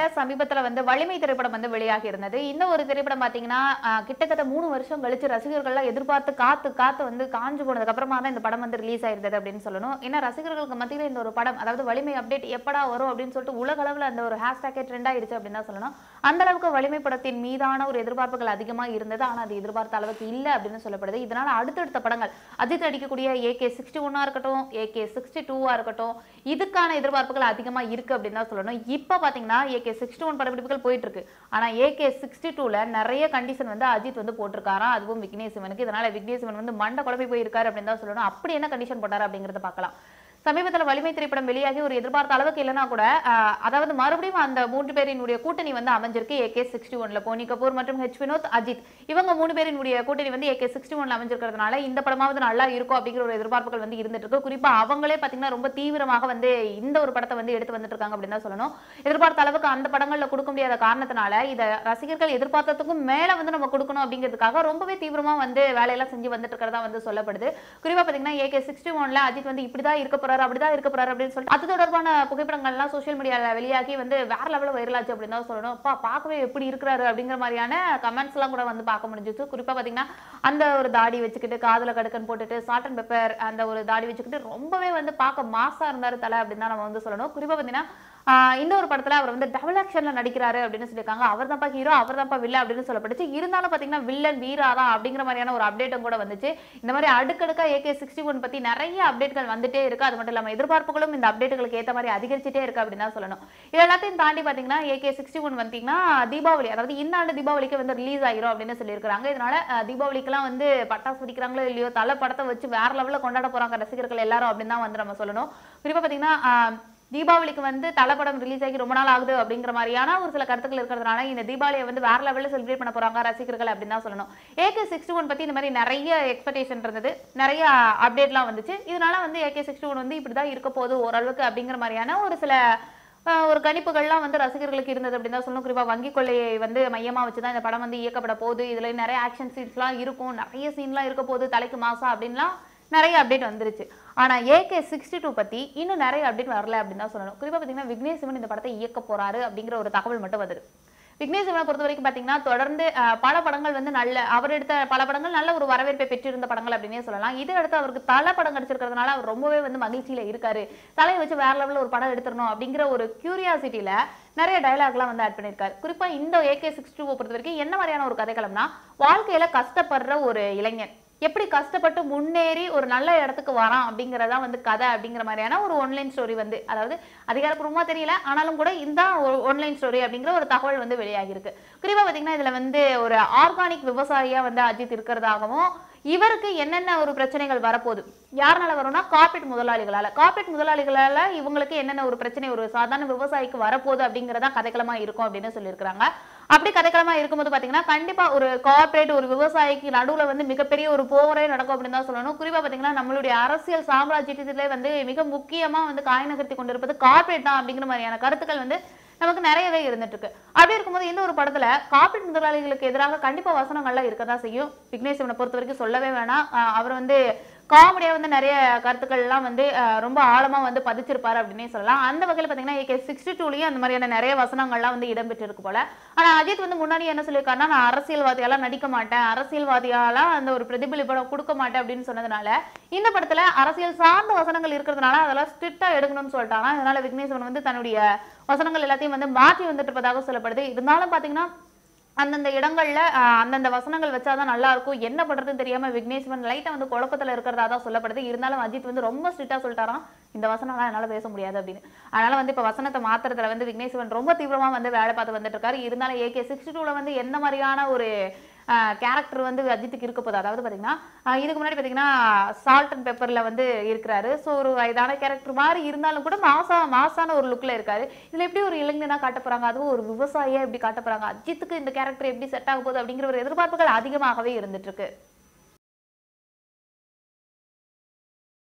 சமீபத்துல வந்து வலிமை திரைப்படம் வந்து வெளியாகி இருந்தது இந்த ஒரு திரைப்படம் பாத்தீங்கன்னா ஆஹ், கிட்டத்தட்ட மூணு வருஷம் கழிச்சு ரசிகர்கள்லாம் எதிர்பார்த்து காத்து காத்து வந்து காஞ்சு போனதுக்கு அப்புறமா தான் இந்த படம் வந்து ரிலீஸ் ஆயிருந்தது அப்படின்னு சொல்லணும் ஏன்னா ரசிகர்களுக்கு மத்தியில இந்த ஒரு படம் அதாவது வலிமை அப்டேட் எப்படா வரும் அப்படின்னு சொல்லிட்டு உலக அளவுல அந்த ஒரு ஹேஷ்டேக்கே ட்ரெண்ட் ஆயிருச்சு அப்படின்னு தான் சொல்லணும் அந்த அளவுக்கு வலிமை படத்தின் மீதான ஒரு எதிர்பார்ப்புகள் அதிகமா இருந்தது ஆனா அது எதிர்பார்த்த அளவுக்கு இல்ல அப்படின்னு சொல்லப்படுது இதனால அடுத்தடுத்த படங்கள் அஜித் நடிக்கக்கூடிய ஏகே சிக்ஸ்டி ஒன்னா இருக்கட்டும் ஏகே சிக்ஸ்டி டூவா இருக்கட்டும் இதுக்கான எதிர்பார்ப்புகள் அதிகமா இருக்கு அப்படின்னு தான் சொல்லணும் இப்போ பாத்தீங்கன்னா ஏகே சிக்ஸ்டி ஒன் படப்பிடிப்புகள் போயிட்டு இருக்கு ஆனா ஏகே சிக்ஸ்டி டூல நிறைய கண்டிஷன் வந்து அஜித் வந்து போட்டிருக்காராம் அதுவும் விக்னேஷ் சிவனுக்கு இதனால விக்னேஷ் சிவன் வந்து மண்டை குழம்பி போயிருக்காரு அப்படின்னு தான் சொல்லணும் அப்படி என்ன கண்டிஷன் போட்டாரு அப்படிங்கறத பார்க்கலாம் சமீபத்துல வலிமை திரைப்படம் வெளியாகி ஒரு எதிர்பார்த்த அளவுக்கு இல்லைனா கூட ஆஹ், அதாவது மறுபடியும் அந்த மூன்று பேரினுடைய கூட்டணி வந்து அமைஞ்சிருக்கு ஏகே சிக்ஸ்டி ஒன்ல போனி கபூர் மற்றும் ஹெச் வினோத் அஜித் இவங்க மூணு பேரினுடைய கூட்டணி வந்து ஏகே சிக்ஸ்டி ஒன்ல அமைஞ்சிருக்கிறதுனால இந்த படமாவது நல்லா இருக்கும் அப்படிங்கிற ஒரு எதிர்பார்ப்புகள் வந்து இருந்துட்டு இருக்கு குறிப்பா அவங்களே பாத்தீங்கன்னா ரொம்ப தீவிரமாக வந்து இந்த ஒரு படத்தை வந்து எடுத்து வந்துட்டு இருக்காங்க அப்படின்னு தான் சொல்லணும் எதிர்பார்த்த அளவுக்கு அந்த படங்கள்ல கொடுக்க முடியாத காரணத்தினால இதை ரசிகர்கள் எதிர்பார்த்ததுக்கும் மேல வந்து நம்ம கொடுக்கணும் அப்படிங்கிறதுக்காக ரொம்பவே தீவிரமா வந்து வேலையெல்லாம் செஞ்சு வந்துட்டு இருக்கிறதா வந்து சொல்லப்படுது குறிப்பா பாத்தீங்கன்னா ஏகே சிக்ஸ்டி ஒன்ல அஜித் வந்து இப்படிதான் இருக்க போறாரு அப்படிதான் இருக்க போறாரு அப்படின்னு சொல்லிட்டு அது தொடர்பான புகைப்படங்கள்லாம் சோஷியல் மீடியால வெளியாகி வந்து வேற லெவலில் வைரலாச்சு அப்படின்னு தான் சொல்லணும் அப்பா பார்க்கவே எப்படி இருக்கிறாரு அப்படிங்கிற மாதிரியான கமெண்ட்ஸ் எல்லாம் கூட வந்து பார்க்க முடிஞ்சிச்சு குறிப்பா பாத்தீங்கன்னா அந்த ஒரு தாடி வச்சுக்கிட்டு காதுல கடுக்கன் போட்டுட்டு சால்ட் அண்ட் பெப்பர் அந்த ஒரு தாடி வச்சுக்கிட்டு ரொம்பவே வந்து பார்க்க மாசா இருந்தாரு தலை அப்படின்னு தான் நம்ம வந்து சொல்லணும் குறிப்பா பாத்தீங்கன்னா ஆஹ் இந்த ஒரு படத்துல அவர் வந்து டபுள் ஆக்ஷன்ல நடிக்கிறாரு அப்படின்னு சொல்லியிருக்காங்க அவர் தான்ப்பா ஹீரோ அவர் தான்ப்பா வில்ல அப்படின்னு சொல்லப்பட்டுச்சு இருந்தாலும் பாத்தீங்கன்னா வில்லன் வீரா தான் அப்படிங்கிற மாதிரியான ஒரு அப்டேட்டும் கூட வந்துச்சு இந்த மாதிரி அடுக்கடுக்கா ஏகே சிக்ஸ்டி ஒன் பத்தி நிறைய அப்டேட்கள் வந்துட்டே இருக்கு அது மட்டும் இல்லாம எதிர்பார்ப்புகளும் இந்த அப்டேட்டுகளுக்கு ஏத்த மாதிரி அதிகரிச்சுட்டே இருக்கு அப்படின்னு தான் சொல்லணும் இது எல்லாத்தையும் தாண்டி பாத்தீங்கன்னா ஏகே சிக்ஸ்டி ஒன் வந்தீங்கன்னா தீபாவளி அதாவது இந்த ஆண்டு தீபாவளிக்கு வந்து ரிலீஸ் ஆகிரும் அப்படின்னு சொல்லியிருக்காங்க இதனால அஹ், தீபாவளிக்கெல்லாம் வந்து பட்டாசு வெடிக்கிறாங்களோ இல்லையோ தலை படத்தை வச்சு வேற லெவல்ல கொண்டாட போறாங்க ரசிகர்கள் எல்லாரும் அப்படின்னு தான் வந்து நம்ம சொல்லணும் குறிப்பா பாத்தீங்கன்னா ஆஹ், தீபாவளிக்கு வந்து தலப்படம் ரிலீஸ் ஆகி ரொம்ப நாள் ஆகுது அப்படிங்கிற மாதிரியான ஒரு சில கருத்துக்கள் இருக்கிறதுனால இந்த தீபாவளியை வந்து வேற லெவலில் செலிப்ரேட் பண்ண போறாங்க ரசிகர்கள் அப்படின்னு தான் சொல்லணும் ஏகே சிக்ஸ்டி ஒன் பத்தி இந்த மாதிரி நிறைய எக்ஸ்பெக்டேஷன் இருந்தது நிறைய அப்டேட்லாம் வந்துச்சு இதனால வந்து ஏகே சிக்ஸ்டி ஒன் வந்து இப்படிதான் இருக்க போகுது ஓரளவுக்கு அப்படிங்கிற மாதிரியான ஒரு சில ஆஹ், ஒரு கணிப்புகள்லாம் வந்து ரசிகர்களுக்கு இருந்தது அப்படின்னு தான் சொல்லணும் குறிப்பா வங்கி கொள்ளையை வந்து மையமா வச்சு தான் இந்த படம் வந்து இயக்கப்பட போகுது இதுல நிறைய ஆக்ஷன் சீன்ஸ்லாம் இருக்கும் நிறைய சீன்லாம் இருக்க போகுது தலைக்கு மாசா அப்படின்லாம் நிறைய அப்டேட் வந்துருச்சு ஆனா ஏகே சிக்ஸ்டி டூ பத்தி இன்னும் நிறைய அப்டேட் வரல அப்படின்னு தான் சொல்லணும் குறிப்பா பாத்தீங்கன்னா விக்னேஷ் சிவன் இந்த படத்தை இயக்க போறாரு அப்படிங்கிற ஒரு தகவல் மட்டும் வருது விக்னேஷ் சிவனை பொறுத்த வரைக்கும் பாத்தீங்கன்னா தொடர்ந்து அஹ், பல படங்கள் வந்து நல்ல அவர் எடுத்த பல படங்கள் நல்ல ஒரு வரவேற்பை பெற்றிருந்த படங்கள் அப்படின்னே சொல்லலாம் இதை அடுத்து அவருக்கு தல படம் கிடைச்சிருக்கிறதுனால அவர் ரொம்பவே வந்து மகிழ்ச்சியில இருக்காரு தலையை வச்சு வேற லெவலில் ஒரு படம் எடுத்துடணும் அப்படிங்கிற ஒரு கியூரியாசிட்டியில நிறைய டயலாக்லாம் வந்து ஆட் பண்ணியிருக்காரு குறிப்பா இந்த ஏகே சிக்ஸ்டி டூ பொறுத்த வரைக்கும் என்ன மாதிரியான ஒரு கதைக்களம்னா வாழ்க்கையில கஷ்டப்படுற ஒரு இளைஞன் எப்படி கஷ்டப்பட்டு முன்னேறி ஒரு நல்ல இடத்துக்கு வரான் அப்படிங்கறதா வந்து கதை அப்படிங்கிற மாதிரியான ஒரு ஒன்லைன் ஸ்டோரி வந்து அதாவது அதிகாரப்பூர்வமா தெரியல ஆனாலும் கூட இந்த ஒன்லைன் ஸ்டோரி அப்படிங்கிற ஒரு தகவல் வந்து வெளியாகி இருக்கு குறிப்பா பாத்தீங்கன்னா இதுல வந்து ஒரு ஆர்கானிக் விவசாயியா வந்து அஜித் இருக்கிறதாகவும் இவருக்கு என்னென்ன ஒரு பிரச்சனைகள் வரப்போகுது யாருனால வரும்னா கார்பரேட் முதலாளிகளால கார்பரேட் முதலாளிகளால இவங்களுக்கு என்னென்ன ஒரு பிரச்சனை ஒரு சாதாரண விவசாயிக்கு வரப்போகுது அப்படிங்கறதா கதைக்களமா இருக்கும் அப்படின்னு சொல்லியிருக்கிறாங்க அப்படி கதைக்களமா இருக்கும்போது பாத்தீங்கன்னா கண்டிப்பா ஒரு கார்ப்பரேட் ஒரு விவசாயிக்கு நடுவுல வந்து மிகப்பெரிய ஒரு போரே நடக்கும் அப்படின்னு தான் சொல்லணும் குறிப்பா பாத்தீங்கன்னா நம்மளுடைய அரசியல் சாம்ராஜ்யத்திலே வந்து மிக முக்கியமா வந்து காய் நகர்த்தி கொண்டிருப்பது கார்ப்பரேட் தான் அப்படிங்கிற மாதிரியான கருத்துக்கள் வந்து நமக்கு நிறையவே இருந்துட்டு இருக்கு அப்படி இருக்கும்போது இந்த ஒரு படத்துல கார்ப்பரேட் முதலாளிகளுக்கு எதிராக கண்டிப்பா வசனங்கள்லாம் இருக்கதான் செய்யும் விக்னேஷ் சிவனை பொறுத்த வரைக்கும் சொல்லவே வேணாம் ஆஹ் அவர் வந்து காமெடியா வந்து நிறைய கருத்துக்கள் எல்லாம் வந்து ஆஹ் ரொம்ப ஆழமா வந்து பதிச்சிருப்பாரு அப்படின்னே சொல்லலாம் அந்த வகையில பாத்தீங்கன்னா ஏகே சிக்ஸ்டி டூலயும் அந்த மாதிரியான நிறைய வசனங்கள்லாம் வந்து இடம்பெற்றிருக்கு போல ஆனா அஜித் வந்து முன்னாடி என்ன சொல்லியிருக்காருன்னா நான் அரசியல்வாதியாலாம் நடிக்க மாட்டேன் அரசியல்வாதியாலாம் அந்த ஒரு பிரதிபலிப்படம் கொடுக்க மாட்டேன் அப்படின்னு சொன்னதுனால இந்த படத்துல அரசியல் சார்ந்த வசனங்கள் இருக்கிறதுனால அதெல்லாம் ஸ்ட்ரிக்டா எடுக்கணும்னு சொல்லிட்டாங்க அதனால விக்னேஸ்வரன் வந்து தன்னுடைய வசனங்கள் எல்லாத்தையும் வந்து மாற்றி வந்துட்டு இருப்பதாக சொல்லப்படுது இருந்தாலும் பாத்தீங்கன்னா அந்தந்த இடங்கள்ல ஆஹ், அந்தந்த வசனங்கள் வச்சாதான் நல்லா இருக்கும் என்ன பண்றதுன்னு தெரியாம விக்னேஸ்வரன் லைட்டா வந்து குழப்பத்துல இருக்கிறதா தான் சொல்லப்படுது இருந்தாலும் அஜித் வந்து ரொம்ப ஸ்ட்ரிக்டா சொல்லிட்டாராம் இந்த வசனம்லாம் என்னால பேச முடியாது அப்படின்னு அதனால வந்து இப்ப வசனத்தை மாத்துறதுல வந்து விக்னேஸ்வரன் ரொம்ப தீவிரமா வந்து வேலை பார்த்து வந்துட்டு இருக்காரு இருந்தாலும் ஏகே சிக்ஸ்டி டூல வந்து என்ன மாதிரியான ஒரு கேரக்டர் வந்து அஜித்துக்கு இருக்க போகுது அதாவது பாத்தீங்கன்னா ஆஹ், இதுக்கு முன்னாடி பாத்தீங்கன்னா சால்ட் அண்ட் பெப்பர்ல வந்து இருக்கிறாரு ஸோ ஒரு வயதான கேரக்டர் மாதிரி இருந்தாலும் கூட மாசா மாசான ஒரு லுக்ல இருக்காரு இதுல எப்படி ஒரு இளைஞனா காட்ட போறாங்க அதுவும் ஒரு விவசாயியா எப்படி காட்ட போறாங்க அஜித்துக்கு இந்த கேரக்டர் எப்படி செட் ஆக போகுது அப்படிங்கிற ஒரு எதிர்பார்ப்புகள் அதிகமாகவே இருந்துட்டு இருக்கு